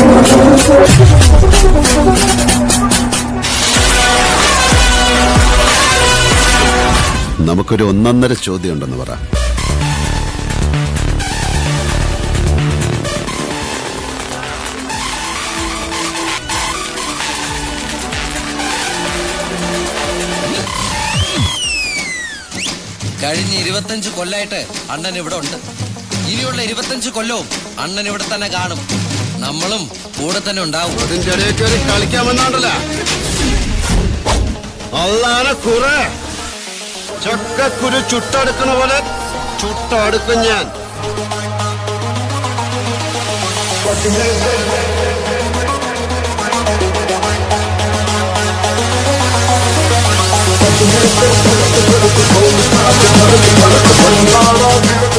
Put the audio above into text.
നമുക്കൊരു ഒന്നൊന്നര ചോദ്യം ഉണ്ടെന്ന് പറ കഴിഞ്ഞ ഇരുപത്തഞ്ച് കൊല്ലായിട്ട് അണ്ണൻ ഇവിടെ ഉണ്ട് ഇനിയുള്ള ഇരുപത്തഞ്ച് കൊല്ലവും അണ്ണൻ ഇവിടെ തന്നെ കാണും നമ്മളും കൂടെ തന്നെ ഉണ്ടാവും അതിന്റെ ഇടയിൽ കയറി കളിക്കാൻ വന്നാണ്ടല്ല അള്ളാനെ കുറെ ചക്കക്കുരു ചുട്ടെടുക്കണ പോലെ ചുട്ടെടുക്കും ഞാൻ Thank you.